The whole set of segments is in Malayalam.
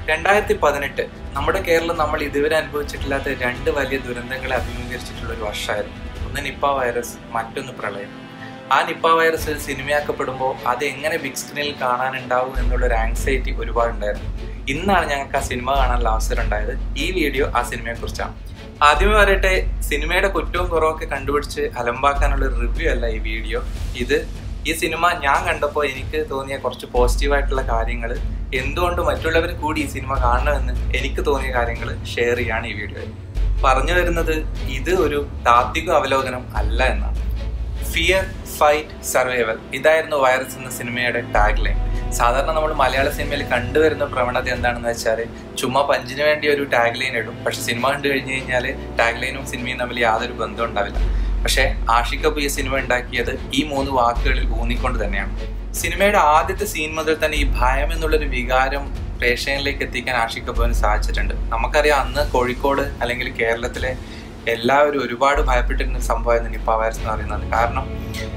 രണ്ടായിരത്തി പതിനെട്ട് നമ്മുടെ കേരളം നമ്മൾ ഇതുവരെ അനുഭവിച്ചിട്ടില്ലാത്ത രണ്ട് വലിയ ദുരന്തങ്ങളെ അഭിമുഖീകരിച്ചിട്ടുള്ള ഒരു വർഷമായിരുന്നു ഒന്ന് നിപ്പ വൈറസ് മറ്റൊന്ന് പ്രളയം ആ നിപ്പ വൈറസ് സിനിമയാക്കപ്പെടുമ്പോൾ അത് എങ്ങനെ ബിഗ് സ്ക്രീനിൽ കാണാനുണ്ടാവും എന്നുള്ള ഒരു ആങ്സൈറ്റി ഒരുപാടുണ്ടായിരുന്നു ഇന്നാണ് ഞങ്ങൾക്ക് ആ സിനിമ കാണാനുള്ള അവസരം ഉണ്ടായത് ഈ വീഡിയോ ആ സിനിമയെ കുറിച്ചാണ് ആദ്യമേ പറയട്ടെ സിനിമയുടെ കുറ്റവും കുറവൊക്കെ കണ്ടുപിടിച്ച് അലമ്പാക്കാനുള്ള റിവ്യൂ അല്ല ഈ വീഡിയോ ഇത് ഈ സിനിമ ഞാൻ കണ്ടപ്പോൾ എനിക്ക് തോന്നിയ കുറച്ച് പോസിറ്റീവായിട്ടുള്ള കാര്യങ്ങൾ എന്തുകൊണ്ട് മറ്റുള്ളവർ കൂടി ഈ സിനിമ കാണണമെന്ന് എനിക്ക് തോന്നിയ കാര്യങ്ങൾ ഷെയർ ചെയ്യാണ് ഈ വീഡിയോയിൽ പറഞ്ഞു വരുന്നത് ഇത് ഒരു താത്വിക അവലോകനം അല്ല എന്നാണ് ഫിയർ ഫൈറ്റ് സർവൈവൽ ഇതായിരുന്നു വൈറസ് എന്ന സിനിമയുടെ ടാഗ് ലൈൻ സാധാരണ നമ്മൾ മലയാള സിനിമയിൽ കണ്ടുവരുന്ന പ്രവണത എന്താണെന്ന് വെച്ചാൽ ചുമ്മാ പഞ്ചിന് വേണ്ടി ഒരു ടാഗ് ലൈൻ ഇടും പക്ഷെ സിനിമ കണ്ടു കഴിഞ്ഞ് കഴിഞ്ഞാൽ ടാഗ് ലൈനും സിനിമയും തമ്മിൽ യാതൊരു ബന്ധം ഉണ്ടാവില്ല പക്ഷേ ആഷിക്കപ്പ് ഈ സിനിമ ഉണ്ടാക്കിയത് ഈ മൂന്ന് വാക്കുകളിൽ ഊന്നിക്കൊണ്ട് തന്നെയാണ് സിനിമയുടെ ആദ്യത്തെ സീൻ മുതൽ തന്നെ ഈ ഭയം എന്നുള്ളൊരു വികാരം പ്രേക്ഷകരിലേക്ക് എത്തിക്കാൻ ആഷിക്കപ്പുവിന് സാധിച്ചിട്ടുണ്ട് നമുക്കറിയാം അന്ന് കോഴിക്കോട് അല്ലെങ്കിൽ കേരളത്തിലെ എല്ലാവരും ഒരുപാട് ഭയപ്പെട്ടിരുന്ന ഒരു സംഭവമായിരുന്നു നിപ്പ വൈറസ് എന്ന് പറയുന്നത് കാരണം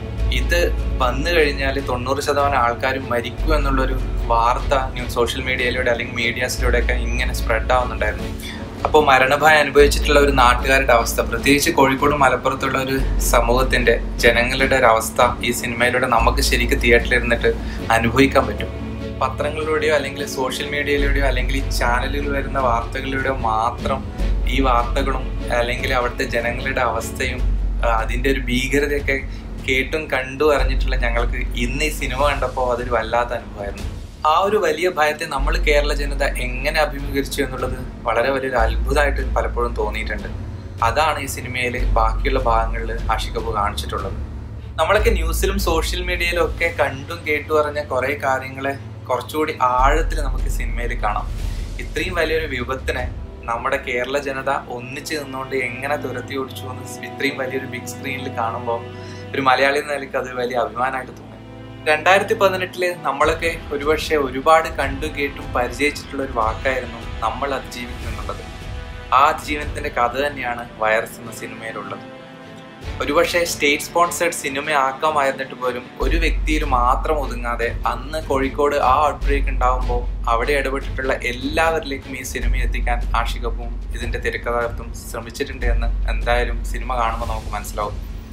ഇത് വന്നു കഴിഞ്ഞാൽ തൊണ്ണൂറ് ശതമാനം ആൾക്കാരും മരിക്കും എന്നുള്ളൊരു വാർത്ത ന്യൂസ് സോഷ്യൽ മീഡിയയിലൂടെ അല്ലെങ്കിൽ മീഡിയാസിലൂടെയൊക്കെ ഇങ്ങനെ സ്പ്രെഡ് ആവുന്നുണ്ടായിരുന്നു അപ്പോൾ മരണഭയം അനുഭവിച്ചിട്ടുള്ള ഒരു നാട്ടുകാരുടെ അവസ്ഥ പ്രത്യേകിച്ച് കോഴിക്കോട് മലപ്പുറത്തുള്ള ഒരു സമൂഹത്തിന്റെ ജനങ്ങളുടെ ഒരു അവസ്ഥ ഈ സിനിമയിലൂടെ നമുക്ക് ശരിക്കും തിയേറ്ററിൽ ഇരുന്നിട്ട് അനുഭവിക്കാൻ പറ്റും പത്രങ്ങളിലൂടെയോ അല്ലെങ്കിൽ സോഷ്യൽ മീഡിയയിലൂടെയോ അല്ലെങ്കിൽ ഈ ചാനലുകളിൽ വരുന്ന വാർത്തകളിലൂടെയോ മാത്രം ഈ വാർത്തകളും അല്ലെങ്കിൽ അവിടുത്തെ ജനങ്ങളുടെ അവസ്ഥയും അതിൻ്റെ ഒരു ഭീകരതയൊക്കെ കേട്ടും കണ്ടു അറിഞ്ഞിട്ടുള്ള ഞങ്ങൾക്ക് ഇന്ന് ഈ സിനിമ കണ്ടപ്പോൾ അതൊരു വല്ലാത്ത അനുഭവമായിരുന്നു ആ ഒരു വലിയ ഭയത്തെ നമ്മൾ കേരള ജനത എങ്ങനെ അഭിമുഖീകരിച്ചു എന്നുള്ളത് വളരെ വലിയൊരു അത്ഭുതമായിട്ട് പലപ്പോഴും തോന്നിയിട്ടുണ്ട് അതാണ് ഈ സിനിമയിൽ ബാക്കിയുള്ള ഭാഗങ്ങളിൽ ആഷികബു കാണിച്ചിട്ടുള്ളത് നമ്മളൊക്കെ ന്യൂസിലും സോഷ്യൽ മീഡിയയിലും ഒക്കെ കണ്ടും കേട്ടു അറിഞ്ഞ കുറേ കാര്യങ്ങളെ കുറച്ചുകൂടി ആഴത്തിൽ നമുക്ക് സിനിമയിൽ കാണാം ഇത്രയും വലിയൊരു വിപത്തിനെ നമ്മുടെ കേരള ജനത ഒന്നിച്ച് നിന്നുകൊണ്ട് എങ്ങനെ തുരത്തി ഓടിച്ചു എന്ന് ഇത്രയും വലിയൊരു ബിഗ് സ്ക്രീനിൽ കാണുമ്പോൾ ഒരു മലയാളി എന്ന നിലയ്ക്ക് അത് വലിയ അഭിമാനമായിട്ട് തോന്നി രണ്ടായിരത്തി പതിനെട്ടില് നമ്മളൊക്കെ ഒരുപക്ഷെ ഒരുപാട് കണ്ടും കേട്ടും പരിചയിച്ചിട്ടുള്ള ഒരു വാക്കായിരുന്നു നമ്മൾ അതിജീവിക്കും എന്നുള്ളത് ആ അതിജീവനത്തിന്റെ കഥ തന്നെയാണ് വൈറസ് എന്ന സിനിമയിലുള്ളത് ഒരുപക്ഷെ സ്റ്റേറ്റ് സ്പോൺസേഡ് സിനിമ ആക്കാമായിരുന്നിട്ട് പോലും ഒരു വ്യക്തിയിൽ മാത്രം ഒതുങ്ങാതെ അന്ന് കോഴിക്കോട് ആ ഔട്ട് ബ്രേക്ക് ഉണ്ടാവുമ്പോൾ അവിടെ ഇടപെട്ടിട്ടുള്ള എല്ലാവരിലേക്കും ഈ സിനിമ എത്തിക്കാൻ ആഷികപ്പും ഇതിന്റെ തിരക്കഥാകൃത്തും ശ്രമിച്ചിട്ടുണ്ട് എന്ന് എന്തായാലും സിനിമ കാണുമ്പോൾ നമുക്ക് മനസ്സിലാവും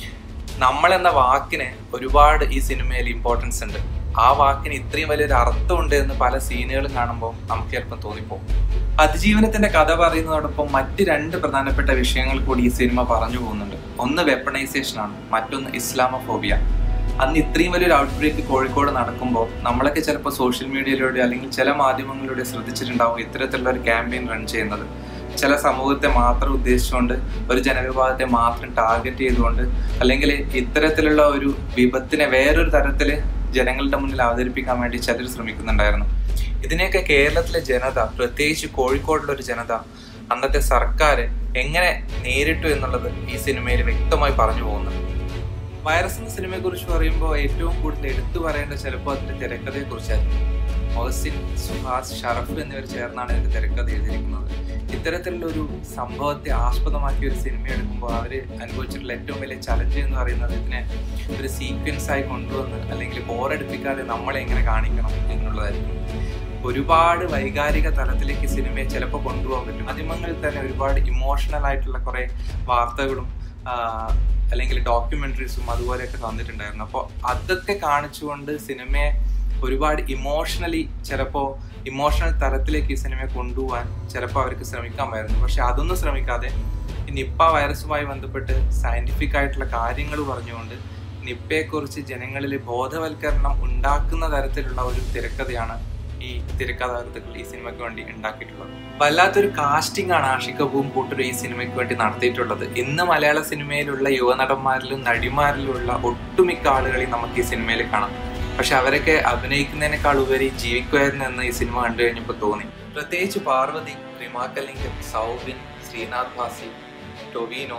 നമ്മൾ എന്ന വാക്കിന് ഒരുപാട് ഈ സിനിമയിൽ ഇമ്പോർട്ടൻസ് ഉണ്ട് ആ വാക്കിന് ഇത്രയും വലിയൊരു അർത്ഥമുണ്ട് എന്ന് പല സീനുകളും കാണുമ്പോൾ നമുക്ക് ചിലപ്പം തോന്നിപ്പോകും അതിജീവനത്തിന്റെ കഥ പറയുന്നതോടൊപ്പം മറ്റ് രണ്ട് പ്രധാനപ്പെട്ട വിഷയങ്ങൾ കൂടി ഈ സിനിമ പറഞ്ഞു പോകുന്നുണ്ട് ഒന്ന് വെപ്പണൈസേഷൻ ആണ് മറ്റൊന്ന് ഇസ്ലാമോഫോബിയ അന്ന് ഇത്രയും വലിയൊരു ഔട്ട് ബ്രേക്ക് കോഴിക്കോട് നടക്കുമ്പോൾ നമ്മളൊക്കെ ചിലപ്പോൾ സോഷ്യൽ മീഡിയയിലൂടെ അല്ലെങ്കിൽ ചില മാധ്യമങ്ങളിലൂടെ ശ്രദ്ധിച്ചിട്ടുണ്ടാവും ഇത്തരത്തിലുള്ള ഒരു ക്യാമ്പയിൻ റൺ ചെയ്യുന്നത് ചില സമൂഹത്തെ മാത്രം ഉദ്ദേശിച്ചുകൊണ്ട് ഒരു ജനവിഭാഗത്തെ മാത്രം ടാർഗറ്റ് ചെയ്തുകൊണ്ട് അല്ലെങ്കിൽ ഇത്തരത്തിലുള്ള ഒരു വിപത്തിനെ വേറൊരു തരത്തിൽ ജനങ്ങളുടെ മുന്നിൽ അവതരിപ്പിക്കാൻ വേണ്ടി ചിലർ ശ്രമിക്കുന്നുണ്ടായിരുന്നു ഇതിനെയൊക്കെ കേരളത്തിലെ ജനത പ്രത്യേകിച്ച് കോഴിക്കോടുള്ള ഒരു ജനത അന്നത്തെ സർക്കാർ എങ്ങനെ നേരിട്ടു എന്നുള്ളത് ഈ സിനിമയിൽ വ്യക്തമായി പറഞ്ഞു പോകുന്നുണ്ട് വൈറസ് എന്ന സിനിമയെ കുറിച്ച് പറയുമ്പോൾ ഏറ്റവും കൂടുതൽ എടുത്തു പറയേണ്ട ചിലപ്പോൾ അതിന്റെ തിരക്കഥയെ കുറിച്ചായിരുന്നു മൊഹസിൻ സുഹാസ് ഷറഫ് എന്നിവർ ചേർന്നാണ് ഇതിന്റെ തിരക്കഥ എഴുതിയിരിക്കുന്നത് ഇത്തരത്തിലുള്ള ഒരു സംഭവത്തെ ആസ്പദമാക്കിയ ഒരു സിനിമ എടുക്കുമ്പോൾ അവർ അനുഭവിച്ചിട്ടുള്ള ഏറ്റവും വലിയ ചലഞ്ച് എന്ന് പറയുന്നത് ഇതിനെ ഒരു സീക്വൻസ് ആയി കൊണ്ടുവന്ന് അല്ലെങ്കിൽ ബോറടിപ്പിക്കാതെ നമ്മളെ എങ്ങനെ കാണിക്കണം എന്നുള്ളതായിരിക്കും ഒരുപാട് വൈകാരിക തലത്തിലേക്ക് സിനിമയെ ചിലപ്പോൾ കൊണ്ടുപോകാൻ പറ്റും മാധ്യമങ്ങളിൽ തന്നെ ഒരുപാട് ഇമോഷണൽ ആയിട്ടുള്ള കുറെ വാർത്തകളും അല്ലെങ്കിൽ ഡോക്യുമെന്ററീസും അതുപോലെയൊക്കെ തന്നിട്ടുണ്ടായിരുന്നു അപ്പോൾ അതൊക്കെ കാണിച്ചുകൊണ്ട് സിനിമയെ ഒരുപാട് ഇമോഷണലി ചിലപ്പോൾ ഇമോഷണൽ തലത്തിലേക്ക് ഈ സിനിമയെ കൊണ്ടുപോകാൻ ചിലപ്പോൾ അവർക്ക് ശ്രമിക്കാമായിരുന്നു പക്ഷെ അതൊന്നും ശ്രമിക്കാതെ ഈ നിപ്പ വൈറസുമായി ബന്ധപ്പെട്ട് സയന്റിഫിക് ആയിട്ടുള്ള കാര്യങ്ങൾ പറഞ്ഞുകൊണ്ട് നിപ്പയെക്കുറിച്ച് ജനങ്ങളിൽ ബോധവൽക്കരണം ഉണ്ടാക്കുന്ന തരത്തിലുള്ള ഒരു തിരക്കഥയാണ് ഈ തിരക്കഥാകൃത്തുക്കൾ ഈ സിനിമയ്ക്ക് വേണ്ടി ഉണ്ടാക്കിയിട്ടുള്ളത് വല്ലാത്തൊരു കാസ്റ്റിംഗ് ആണ് ആഷികബും കൂട്ടരും ഈ സിനിമയ്ക്ക് വേണ്ടി നടത്തിയിട്ടുള്ളത് ഇന്ന് മലയാള സിനിമയിലുള്ള യുവനടന്മാരിലും നടിമാരിലുമുള്ള ഒട്ടുമിക്ക ആളുകളെയും നമുക്ക് ഈ സിനിമയിൽ കാണാം പക്ഷെ അവരൊക്കെ അഭിനയിക്കുന്നതിനേക്കാൾ ഉപരി ജീവിക്കുമായിരുന്നു എന്ന് ഈ സിനിമ കണ്ടു കഴിഞ്ഞപ്പോൾ തോന്നി പ്രത്യേകിച്ച് പാർവതി റിമാക്കലിംഗം സൗബിൻ ശ്രീനാഥ് ഭാസി ടൊവീനോ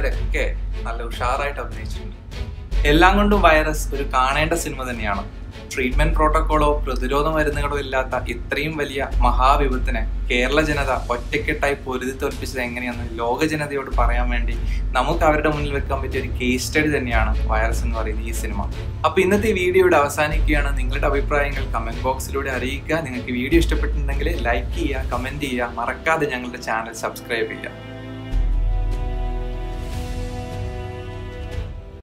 അഭിനയിച്ചവരൊക്കെ നല്ല ഉഷാറായിട്ട് അഭിനയിച്ചിട്ടുണ്ട് എല്ലാം കൊണ്ടും വൈറസ് ഒരു കാണേണ്ട സിനിമ തന്നെയാണ് ട്രീറ്റ്മെന്റ് പ്രോട്ടോക്കോളോ പ്രതിരോധ മരുന്നുകളോ ഇല്ലാത്ത ഇത്രയും വലിയ മഹാവിപത്തിനെ കേരള ജനത ഒറ്റക്കെട്ടായി പൊരുതി തോൽപ്പിച്ചത് എങ്ങനെയെന്ന് ലോക ജനതയോട് പറയാൻ വേണ്ടി നമുക്ക് അവരുടെ മുന്നിൽ വെക്കാൻ പറ്റിയ ഒരു കേസ് സ്റ്റഡി തന്നെയാണ് വൈറസ് എന്ന് പറയുന്ന ഈ സിനിമ അപ്പൊ ഇന്നത്തെ വീഡിയോയുടെ അവസാനിക്കുകയാണ് നിങ്ങളുടെ അഭിപ്രായങ്ങൾ കമന്റ് ബോക്സിലൂടെ അറിയിക്കുക നിങ്ങൾക്ക് വീഡിയോ ഇഷ്ടപ്പെട്ടിട്ടുണ്ടെങ്കിൽ ലൈക്ക് ചെയ്യുക കമന്റ് ചെയ്യുക മറക്കാതെ ഞങ്ങളുടെ ചാനൽ സബ്സ്ക്രൈബ് ചെയ്യുക